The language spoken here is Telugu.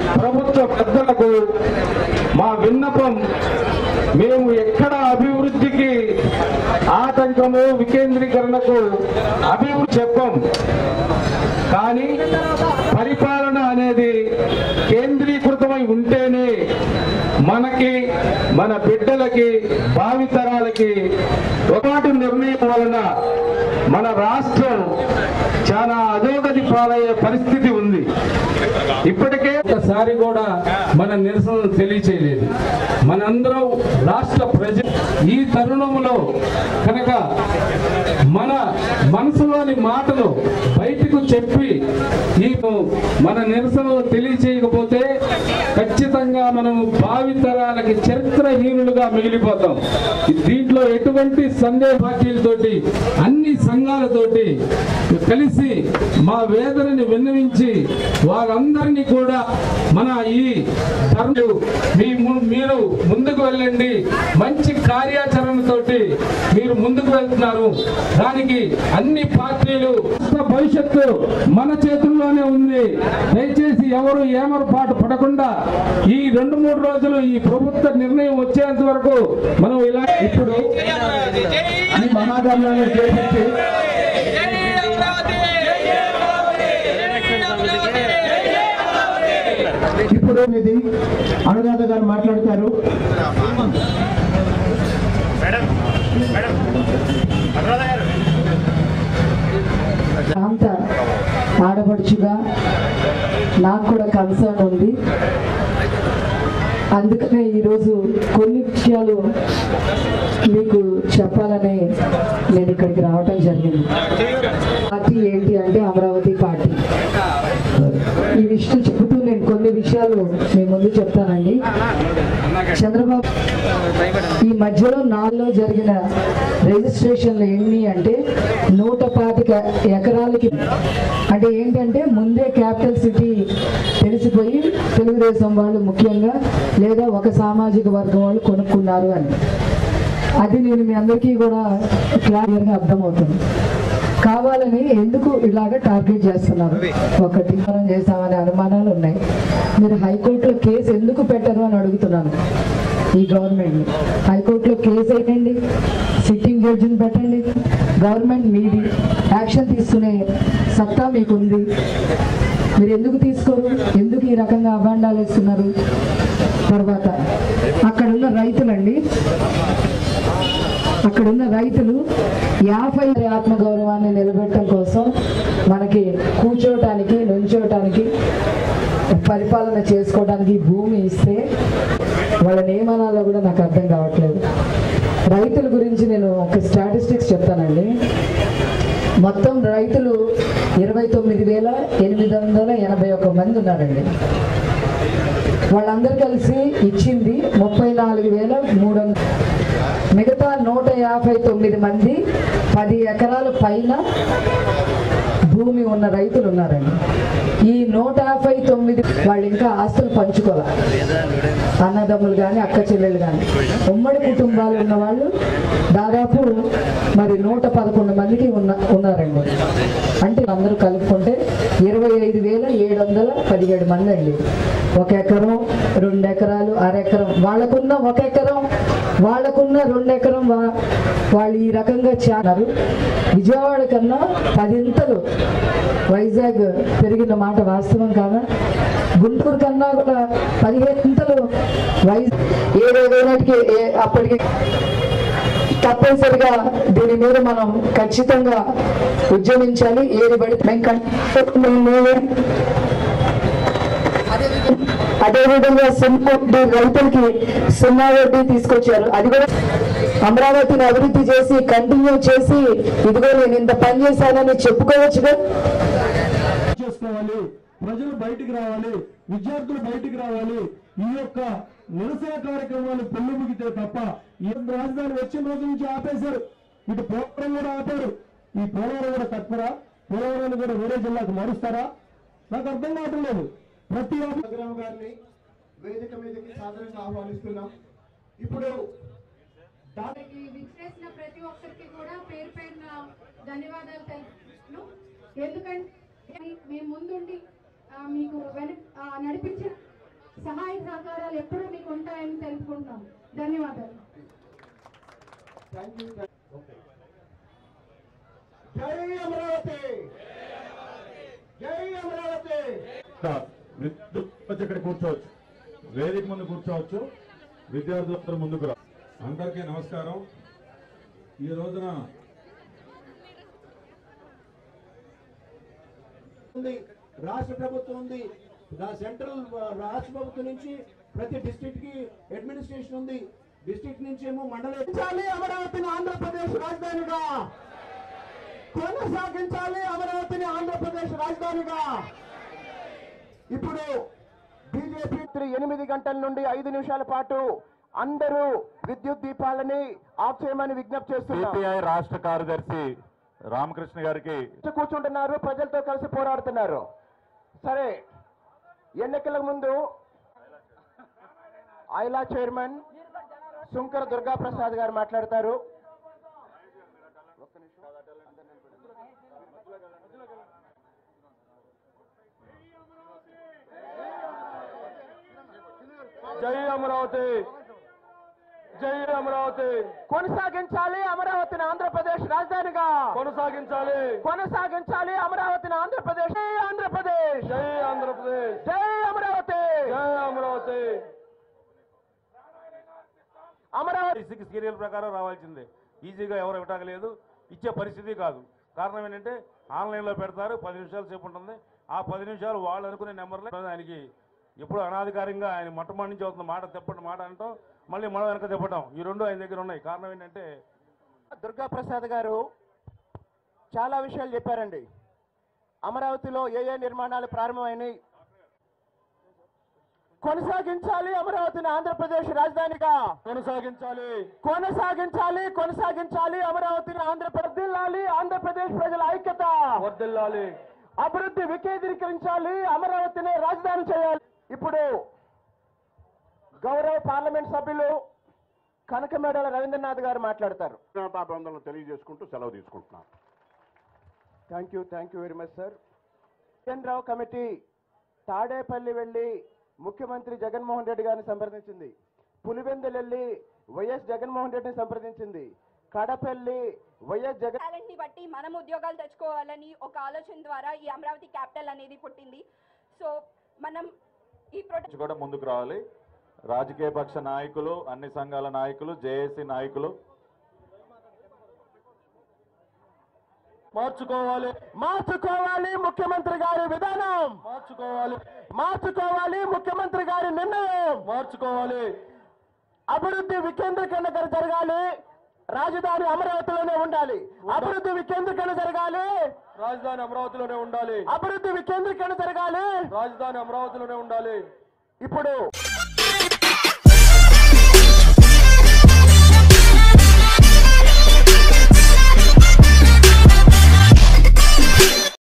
ప్రభుత్వ పెద్దలకు మా విన్నపం మేము ఎక్కడ అభివృద్ధికి ఆటంకము వికేంద్రీకరణకు అభివృద్ధి చెప్పం కానీ పరిపాలన అనేది కేంద్రీకృతమై ఉంటేనే మనకి మన బిడ్డలకి భావితరాలకి ఒకటి నిర్ణయం వలన మన రాష్ట్రం చాలా అధోగతి పాలయ్యే పరిస్థితి ఉంది ఇప్పటికే ఒకసారి కూడా మన నిరసన తెలియచేయలేదు మనందరం రాష్ట్ర ప్రజ ఈ తరుణంలో కనుక మన మనసులోని మాటలు బయటకు చెప్పి ఈ మన నిరసనలు తెలియచేయకపోతే ఖచ్చితంగా మనం భావితరాలకి చరిత్రహీనులుగా మిగిలిపోతాం దీంట్లో ఎటువంటి సందేహ పార్టీలతోటి అన్ని సంఘాలతోటి కలిసి మా వేదనని విన్నవించి వారందరినీ కూడా మన ఈ ధర్మలు మీ ము- మీరు ముందుకు వెళ్ళండి మంచి కార్యాచరణతోటి మీరు ముందుకు వెళ్తున్నారు దానికి అన్ని పార్టీలు రాష్ట్ర భవిష్యత్తు మన చేతుల్లోనే ఉంది దయచేసి ఎవరు ఏమరపాటు పడకుండా ఈ రెండు మూడు రోజులు ఈ ప్రభుత్వ నిర్ణయం వచ్చేంత వరకు మనం ఇలా ఇప్పుడు ఈ మహాధర్నాన్ని చేపించి ఇప్పుడు ఇది అనురాధ గారు మాట్లాడతారు ప్రాంత ఆడపడుచుగా నాకు కూడా కన్సర్న్ ఉంది అందుకనే ఈరోజు కొన్ని విషయాలు మీకు చెప్పాలని నేను ఇక్కడికి రావటం జరిగింది పార్టీ ఏంటి అంటే అమరావతి పార్టీ ఈ విషయం చెబుతూ నేను కొన్ని విషయాలు మీ ముందు చెప్తానండి చంద్రబాబు ఈ మధ్యలో నాలుగులో జరిగిన రిజిస్ట్రేషన్లు ఎన్ని అంటే నూట పాతిక ఎకరాలకి అంటే ఏంటంటే ముందే క్యాపిటల్ సిటీ తెలిసిపోయి తెలుగుదేశం వాళ్ళు ముఖ్యంగా లేదా ఒక సామాజిక వర్గం వాళ్ళు కొనుక్కున్నారు అని అది నేను మీ అందరికీ కూడా క్లియర్గా అర్థమవుతుంది కావాలని ఎందుకు ఇలాగ టార్గెట్ చేస్తున్నారు ఒకటి మనం చేస్తామనే అనుమానాలు ఉన్నాయి మీరు హైకోర్టులో కేసు ఎందుకు పెట్టరు అని అడుగుతున్నాను ఈ గవర్నమెంట్ హైకోర్టులో కేసు వేయండి సిట్టింగ్ జడ్జిని పెట్టండి గవర్నమెంట్ మీది యాక్షన్ తీసుకునే సత్తా మీకుంది మీరు ఎందుకు తీసుకోరు ఎందుకు ఈ రకంగా అభాండాలు వేస్తున్నారు తర్వాత అక్కడ ఉన్న రైతులండి అక్కడున్న రైతులు యాభై ఆత్మగౌరవాన్ని నిలబెట్టడం కోసం మనకి కూర్చోవటానికి నుంచోవటానికి పరిపాలన చేసుకోవడానికి భూమి ఇస్తే వాళ్ళ నియమనాల్లో కూడా నాకు అర్థం కావట్లేదు రైతుల గురించి నేను ఒక స్టాటిస్టిక్స్ చెప్తానండి మొత్తం రైతులు ఇరవై తొమ్మిది వేల ఎనిమిది వందల ఎనభై ఒక మంది ఉన్నారండి వాళ్ళందరూ కలిసి ఇచ్చింది ముప్పై నాలుగు వేల మూడు వందల మిగతా నూట యాభై తొమ్మిది మంది పది ఎకరాల పైన భూమి ఉన్న రైతులు ఉన్నారండి ఈ నూట యాభై తొమ్మిది వాళ్ళు ఇంకా ఆస్తులు పంచుకోవాలి అన్నదమ్ములు కానీ అక్క చెల్లెలు కానీ ఉమ్మడి కుటుంబాలు ఉన్న వాళ్ళు దాదాపు మరి నూట పదకొండు మందికి ఉన్న ఉన్నారండి అంటే అందరూ కలుపుకుంటే ఇరవై ఐదు వేల ఏడు వందల పదిహేడు మంది అండి ఒక ఎకరం రెండు ఎకరాలు అరెకరం వాళ్ళకున్న ఒక ఎకరం వాళ్ళకున్న రెండు ఎకరం వా- వాళ్ళు ఈ రకంగా చేస్తారు విజయవాడ కన్నా పదింతలు వైజాగ్ పెరిగిన మాట వాస్తవం కాదా గుంటూరు కన్నా కూడా పదిహేనింతలు వైజాగ్ ఏడేనాటికి అప్పటికి తప్పనిసరిగా దీని మీద మనం ఖచ్చితంగా ఉద్యమించాలి ఏది పడితే మేము కన్- మేము అదేవిధంగా సున్నా వడ్డీ రైతులకి సున్నా వడ్డీ తీసుకొచ్చారు అది కూడా అమరావతిని అభివృద్ధి చేసి కంటిన్యూ చేసి ఇదిగో నేను ఇంత పని చేశానని చెప్పుకోవచ్చుగా చేసుకోవాలి ప్రజలు బయటికి రావాలి విద్యార్థులు బయటికి రావాలి ఈ యొక్క నిరసన కార్యక్రమాలు పెళ్లిముగితే తప్ప ఈ రాజధాని వచ్చిన రోజు నుంచి ఆపేశారు ఇటు పోలవరం కూడా ఆపారు ఈ పోలవరం కూడా తక్కువరా పోలవరాన్ని కూడా వేరే జిల్లాకు మారుస్తారా నాకు అర్థం కావటం లేదు ప్రతి గ్రామ గారిని వేదిక మీదకి సాధారణంగా ఆహ్వానిస్తున్నాం ఇప్పుడు దానికి విచ్చేసిన ప్రతి ఒక్కరికి కూడా పేరు పేరున ధన్యవాదాలు తెలుపుతున్నాను ఎందుకంటే మేము ముందుండి ఆ, మీకు వెన ఆ, నడిపించిన సహాయ సహకారాలు ఎప్పుడూ మీకు ఉంటాయని తెలుసుకుంటున్నాం ధన్యవాదాలు థ్యాంక్ యూ ఓకే జై అమరావతి జై అమరావతి విద్యుత్ వచ్చి ఇక్కడ కూర్చోవచ్చు వేదిక ముందు కూర్చోవచ్చు విద్యార్థులందరూ ముందుకు రా అందరికీ నమస్కారం ఈ రోజున ఉంది రాష్ట్ర ప్రభుత్వం ఉంది రా- సెంట్రల్ ఆ, రాష్ట్ర ప్రభుత్వం నుంచి ప్రతి డిస్ట్రిక్ట్ కి అడ్మినిస్ట్రేషన్ ఉంది డిస్ట్రిక్ట్ నుంచి ఏమో మండలి అమరావతిని ఆంధ్రప్రదేశ్ రాజధానిగా కొనసాగించాలి అమరావతిని ఆంధ్రప్రదేశ్ రాజధానిగా ఇప్పుడు బీజేపీ ఎనిమిది గంటల నుండి ఐదు నిమిషాల పాటు అందరూ విద్యుత్ దీపాలని ఆఫ్ చేయమని విజ్ఞప్తి చేస్తున్నారు సిపిఐ రాష్ట్ర కార్యదర్శి రామకృష్ణ గారికి కూర్చుంటున్నారు ప్రజలతో కలిసి పోరాడుతున్నారు సరే ఎన్నికల ముందు ఐలా చైర్మన్ శంకర దుర్గా ప్రసాద్ గారు మాట్లాడతారు జై అమరావతి జై అమరావతి కొనసాగించాలి అమరావతిని ఆంధ్రప్రదేశ్ రాజధానిగా కొనసాగించాలి కొనసాగించాలి అమరావతిని ఆంధ్రప్రదేశ్ జై ఆంధ్రప్రదేశ్ జై ఆంధ్రప్రదేశ్ జై అమరావతి జై అమరావతి అమరావతి సిక్స్ సీరియల్ ప్రకారం రావాల్సిందే ఈజీగా ఎవరు ఇవ్వటాగలేదు ఇచ్చే పరిస్థితి కాదు కారణం ఏంటంటే ఆన్లైన్లో పెడతారు పది నిమిషాలు సేపు ఉంటుంది ఆ పది నిమిషాలు వాళ్ళు అనుకునే నెంబర్లే ఆయనకి ఎప్పుడు అనాధికారంగా ఆయన మొట్టమొదటి నుంచి అవుతున్న మాట తిప్పడం మాట అనటం మళ్ళీ మనం వెనక తిప్పటం ఈ రెండు ఆయన దగ్గర ఉన్నాయి కారణం ఏంటంటే దుర్గా ప్రసాద్ గారు చాలా విషయాలు చెప్పారండి అమరావతిలో ఏ ఏ నిర్మాణాలు ప్రారంభమైనాయి కొనసాగించాలి అమరావతిని ఆంధ్రప్రదేశ్ రాజధానిగా కొనసాగించాలి కొనసాగించాలి కొనసాగించాలి అమరావతిని ఆంధ్రప్రదేశ్ వర్ధిల్లాలి ఆంధ్రప్రదేశ్ ప్రజల ఐక్యత వర్దిల్లాలి అభివృద్ధి వికేంద్రీకరించాలి అమరావతిని రాజధాని చేయాలి ఇప్పుడు గౌరవ పార్లమెంట్ సభ్యులు కనకమేడల రవీంద్రనాథ్ గారు మాట్లాడతారు కృతజ్ఞతాభివందనలు తెలియజేసుకుంటూ సెలవు తీసుకుంటున్నాను thank you thank you very much sir N Rao committee Tadepalli వెళ్ళి ముఖ్యమంత్రి జగన్మోహన్ రెడ్డి గారిని సంప్రదించింది పులివెందులు వెళ్ళి వైఎస్ జగన్మోహన్ రెడ్డిని సంప్రదించింది కడపల్లి వైఎస్ జగన్ టాలెంట్ ని బట్టి మనం ఉద్యోగాలు తెచ్చుకోవాలని ఒక ఆలోచన ద్వారా ఈ అమరావతి క్యాపిటల్ అనేది పుట్టింది సో మనం ఈ ప్రొటెక్ట్ కూడా ముందుకు రావాలి రాజకీయ పక్ష నాయకులు అన్ని సంఘాల నాయకులు జేఏసీ నాయకులు మార్చుకోవాలి మార్చుకోవాలి ముఖ్యమంత్రి గారి విధానం మార్చుకోవాలి మార్చుకోవాలి ముఖ్యమంత్రి గారి నిర్ణయం మార్చుకోవాలి అభివృద్ధి వికేంద్రీకరణ గారు జరగాలి రాజధాని అమరావతిలోనే ఉండాలి అభివృద్ధి వికేంద్రీకరణ జరగాలి రాజధాని అమరావతిలోనే ఉండాలి అభివృద్ధి వికేంద్రీకరణ జరగాలి రాజధాని అమరావతిలోనే ఉండాలి ఇప్పుడు